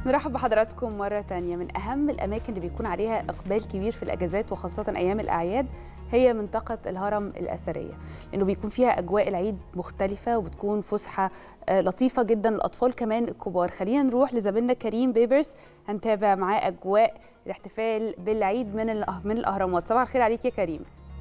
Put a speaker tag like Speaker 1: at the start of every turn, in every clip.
Speaker 1: نرحب بحضراتكم مرة تانية من أهم الأماكن اللي بيكون عليها إقبال كبير في الأجازات وخاصة أيام الأعياد هي منطقة الهرم الأثرية لأنه بيكون فيها أجواء العيد مختلفة وبتكون فسحة آه، لطيفة جدا للأطفال كمان الكبار خلينا نروح لزميلنا كريم بيبرز هنتابع معاه أجواء الاحتفال بالعيد من الأه- من الأهرامات صباح الخير عليك يا كريم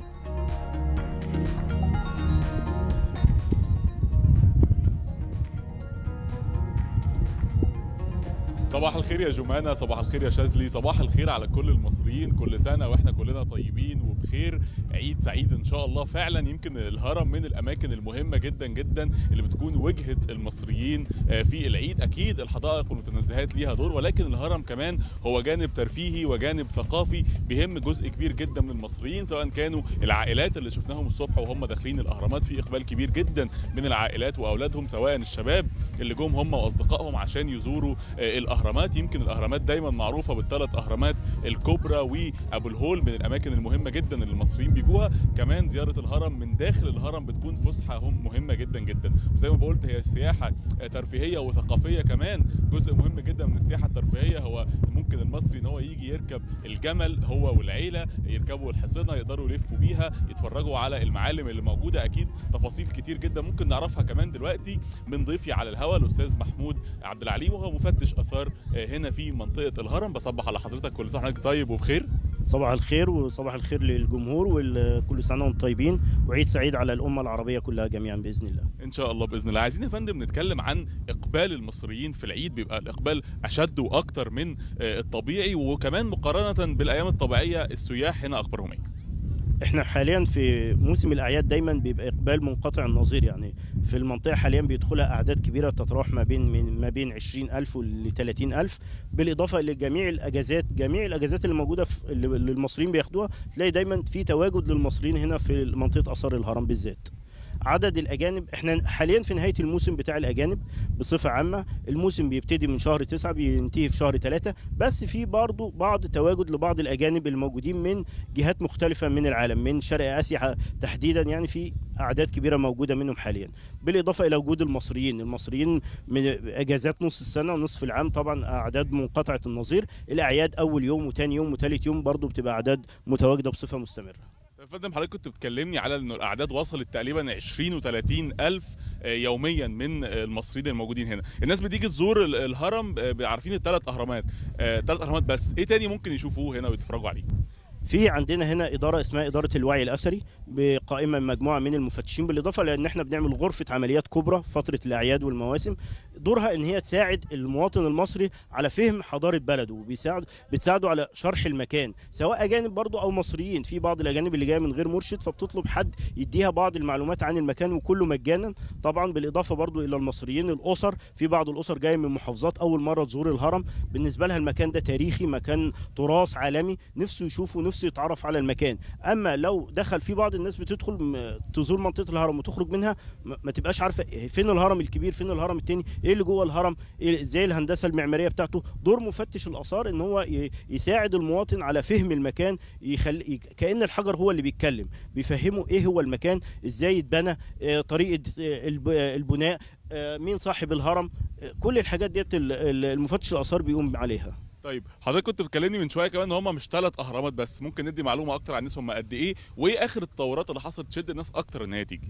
Speaker 2: صباح الخير يا جمانة صباح الخير يا شاذلي صباح الخير على كل المصريين كل سنة واحنا كلنا طيبين وبخير عيد سعيد ان شاء الله فعلا يمكن الهرم من الاماكن المهمة جدا جدا اللي بتكون وجهة المصريين آه، في العيد اكيد الحدائق والمتنزهات ليها دور ولكن الهرم كمان هو جانب ترفيهي وجانب ثقافي بيهم جزء كبير جدا من المصريين سواء كانوا العائلات اللي شفناهم الصبح وهم داخلين الاهرامات في اقبال كبير جدا من العائلات واولادهم سواء الشباب اللي جم هم واصدقائهم عشان يزوروا آه، الاهرامات يمكن الاهرامات دايما معروفه بالثلاث اهرامات الكبرى وابو الهول من الاماكن المهمه جدا اللي المصريين بيجوها كمان زياره الهرم من داخل الهرم بتكون فسحه هم مهمه جدا جدا وزي ما قلت هي سياحه آه، ترفيهيه وثقافيه كمان جزء مهم جدا من السياحه الترفيهيه هو ممكن المصري ان هو يجي يركب الجمل هو والعيله يركبوا الحصينه يقدروا يلفوا بيها يتفرجوا على المعالم اللي موجوده اكيد تفاصيل كتير جدا ممكن نعرفها كمان دلوقتي من ضيفي على الهواء الاستاذ محمود عبد العليم وهو مفتش اثار آه، هنا في منطقه الهرم بصبح على حضرتك كل سنه وحضرتك طيب وبخير
Speaker 3: صباح الخير وصباح الخير للجمهور وكل سنه وانتم طيبين وعيد سعيد على الامه العربيه كلها جميعا باذن الله.
Speaker 2: ان شاء الله باذن الله عايزين يا فندم نتكلم عن اقبال المصريين في العيد بيبقى الاقبال اشد واكتر من آه، الطبيعي وكمان مقارنه بالايام الطبيعيه السياح هنا اخبارهم ايه
Speaker 3: احنا حاليا في موسم الاعياد دايما بيبقى اقبال منقطع النظير يعني في المنطقه حاليا بيدخلها اعداد كبيره تتراوح ما بين من ما بين 20000 ل 30000 بالاضافه لجميع الاجازات جميع الاجازات اللي موجوده في اللي اللي المصريين بياخدوها تلاقي دايما في تواجد للمصريين هنا في منطقه اثار الهرم بالذات. عدد الاجانب احنا حاليا في نهايه الموسم بتاع الاجانب بصفه عامه الموسم بيبتدي من شهر تسعة بينتهي في شهر ثلاثة بس في برضه بعض تواجد لبعض الاجانب الموجودين من جهات مختلفه من العالم من شرق اسيا تحديدا يعني في اعداد كبيره موجوده منهم حاليا بالاضافه الى وجود المصريين المصريين من اجازات نص السنه ونصف العام طبعا اعداد منقطعه النظير الاعياد اول يوم وثاني يوم وثالث يوم برضه بتبقى اعداد متواجده بصفه مستمره
Speaker 2: يا فندم حضرتك كنت بتكلمني على انه الاعداد وصلت تقريبا 20 و30 الف آه، يوميا من آه، المصريين الموجودين هنا الناس بتيجي تزور ال- الهرم آه، عارفين الثلاث اهرامات ثلاث اهرامات بس ايه تاني ممكن يشوفوه هنا ويتفرجوا عليه
Speaker 3: في عندنا هنا اداره اسمها اداره الوعي الاثري بقائمه من مجموعه من المفتشين بالاضافه لان احنا بنعمل غرفه عمليات كبرى في فتره الاعياد والمواسم دورها ان هي تساعد المواطن المصري على فهم حضاره بلده وبيساعد بتساعده على شرح المكان سواء اجانب برضه او مصريين في بعض الاجانب اللي جايه من غير مرشد فبتطلب حد يديها بعض المعلومات عن المكان وكله مجانا طبعا بالاضافه برضه الى المصريين الاسر في بعض الاسر جايه من محافظات اول مره تزور الهرم بالنسبه لها المكان ده تاريخي مكان تراث عالمي نفسه يشوفه نفسه يتعرف على المكان اما لو دخل في بعض الناس بتدخل م- تزور منطقه الهرم وتخرج منها ما ما تبقاش عارفه فين الهرم الكبير فين الهرم التاني ايه اللي جوه الهرم إيه ازاي الهندسه المعماريه بتاعته دور مفتش الاثار ان هو ي- يساعد المواطن على فهم المكان يخلي كان الحجر هو اللي بيتكلم بيفهمه ايه هو المكان ازاي اتبنى آه، طريقه آه، الب- آه، البناء آه، مين صاحب الهرم آه، كل الحاجات ديت ال- ال- المفتش الاثار بيقوم عليها
Speaker 2: طيب حضرتك كنت بتكلمني من شويه كمان ان هم مش ثلاث اهرامات بس ممكن ندي معلومه اكتر عن الناس هم قد ايه وايه اخر التطورات اللي حصلت تشد الناس اكتر ان هي تيجي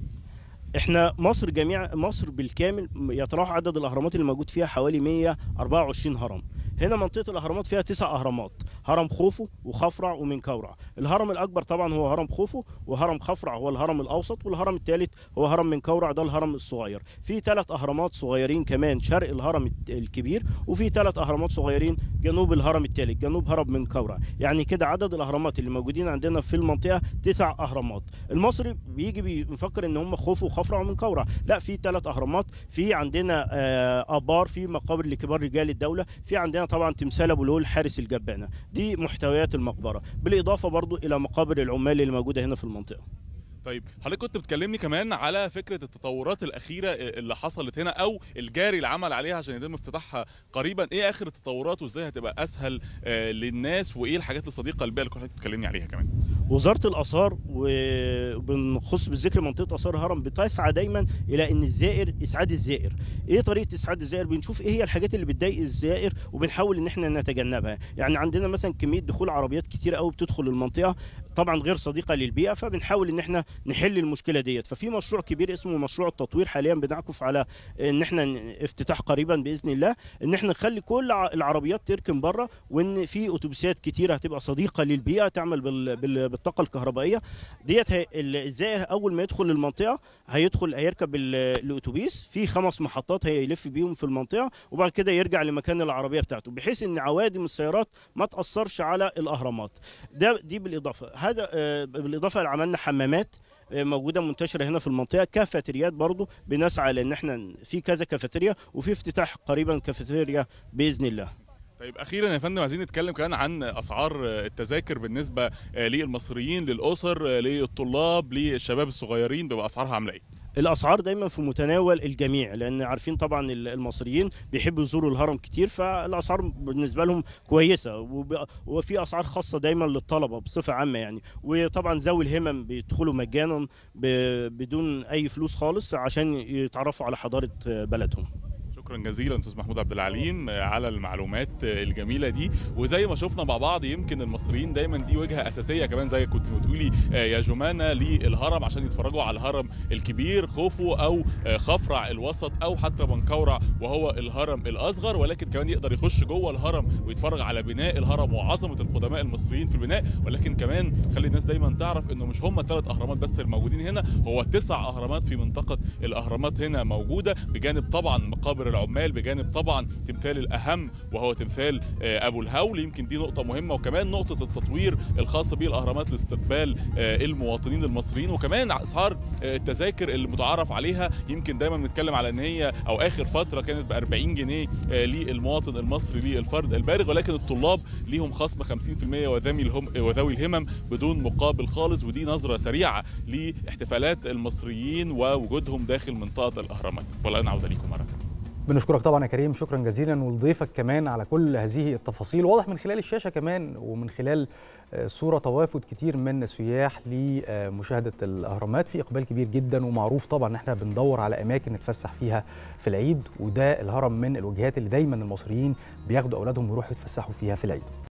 Speaker 3: احنا مصر جميع مصر بالكامل يتراوح عدد الاهرامات اللي موجود فيها حوالي 124 هرم هنا منطقه الاهرامات فيها تسع اهرامات هرم خوفو وخفرع ومنكورع الهرم الاكبر طبعا هو هرم خوفو وهرم خفرع هو الهرم الاوسط والهرم الثالث هو هرم منكورع ده الهرم الصغير في ثلاث اهرامات صغيرين كمان شرق الهرم الت- الكبير وفي ثلاث اهرامات صغيرين جنوب الهرم الثالث جنوب هرم منكورع يعني كده عدد الاهرامات اللي موجودين عندنا في المنطقه تسع اهرامات المصري بيجي بيفكر ان هم خوفو وخفرع ومنكورع لا في ثلاث اهرامات في عندنا آه، ابار في مقابر لكبار رجال الدوله في عندنا طبعا تمثال ابو الهول حارس الجبانه دي محتويات المقبره بالاضافه برضو الى مقابر العمال اللي موجوده هنا في المنطقه
Speaker 2: طيب حضرتك كنت بتكلمني كمان على فكره التطورات الاخيره اللي حصلت هنا او الجاري العمل عليها عشان يتم افتتاحها قريبا ايه اخر التطورات وازاي هتبقى اسهل آه، للناس وايه الحاجات الصديقه للبيئه اللي كنت بتكلمني عليها كمان
Speaker 3: وزاره الاثار وبنخص بالذكر منطقه اثار الهرم بتسعى دايما الى ان الزائر اسعاد الزائر ايه طريقه اسعاد الزائر بنشوف ايه هي الحاجات اللي بتضايق الزائر وبنحاول ان احنا نتجنبها يعني عندنا مثلا كميه دخول عربيات كتير قوي بتدخل المنطقه طبعا غير صديقه للبيئه فبنحاول ان احنا نحل المشكله ديت ففي مشروع كبير اسمه مشروع التطوير حاليا بنعكف على ان احنا افتتاح قريبا باذن الله ان احنا نخلي كل العربيات تركن بره وان في اتوبيسات كتيره هتبقى صديقه للبيئه تعمل بال... بال... بالطاقه الكهربائيه ديت هي... الزائر اول ما يدخل المنطقه هيدخل هيركب الاتوبيس في خمس محطات هيلف بيهم في المنطقه وبعد كده يرجع لمكان العربيه بتاعته بحيث ان عوادم السيارات ما تاثرش على الاهرامات ده دي بالاضافه هذا بالاضافه عملنا حمامات موجوده منتشره هنا في المنطقه كافيتريات برضو بنسعى لان احنا في كذا كافيتريا وفي افتتاح قريبا كافيتريا باذن الله
Speaker 2: طيب اخيرا يا فندم عايزين نتكلم كمان عن اسعار التذاكر بالنسبه للمصريين للاسر للطلاب للشباب الصغيرين بيبقى اسعارها عامله ايه
Speaker 3: الاسعار دايما في متناول الجميع لان عارفين طبعا المصريين بيحبوا يزوروا الهرم كتير فالاسعار بالنسبه لهم كويسه وفي اسعار خاصه دايما للطلبه بصفه عامه يعني وطبعا ذوي الهمم بيدخلوا مجانا بدون اي فلوس خالص عشان يتعرفوا على حضاره بلدهم
Speaker 2: شكرا جزيلا استاذ محمود عبد العليم على المعلومات الجميله دي وزي ما شفنا مع بعض يمكن المصريين دايما دي وجهه اساسيه كمان زي كنت بتقولي يا جمانه للهرم عشان يتفرجوا على الهرم الكبير خوفو او خفرع الوسط او حتى منكورع وهو الهرم الاصغر ولكن كمان يقدر يخش جوه الهرم ويتفرج على بناء الهرم وعظمه القدماء المصريين في البناء ولكن كمان خلي الناس دايما تعرف انه مش هم ثلاث اهرامات بس الموجودين هنا هو تسع اهرامات في منطقه الاهرامات هنا موجوده بجانب طبعا مقابر العمال بجانب طبعا تمثال الاهم وهو تمثال ابو الهول يمكن دي نقطه مهمه وكمان نقطه التطوير الخاصه بالاهرامات لاستقبال المواطنين المصريين وكمان اسعار التذاكر اللي متعارف عليها يمكن دايما بنتكلم على ان هي او اخر فتره كانت ب 40 جنيه للمواطن المصري للفرد البالغ ولكن الطلاب ليهم خصم 50% وذوي الهم وذوي الهمم بدون مقابل خالص ودي نظره سريعه لاحتفالات المصريين ووجودهم داخل منطقه الاهرامات والان عوده ليكم مره ثانيه
Speaker 4: بنشكرك طبعا يا كريم شكرا جزيلا ولضيفك كمان على كل هذه التفاصيل واضح من خلال الشاشه كمان ومن خلال صوره توافد كتير من السياح لمشاهده الاهرامات في اقبال كبير جدا ومعروف طبعا ان احنا بندور على اماكن نتفسح فيها في العيد وده الهرم من الوجهات اللي دايما المصريين بياخدوا اولادهم ويروحوا يتفسحوا فيها في العيد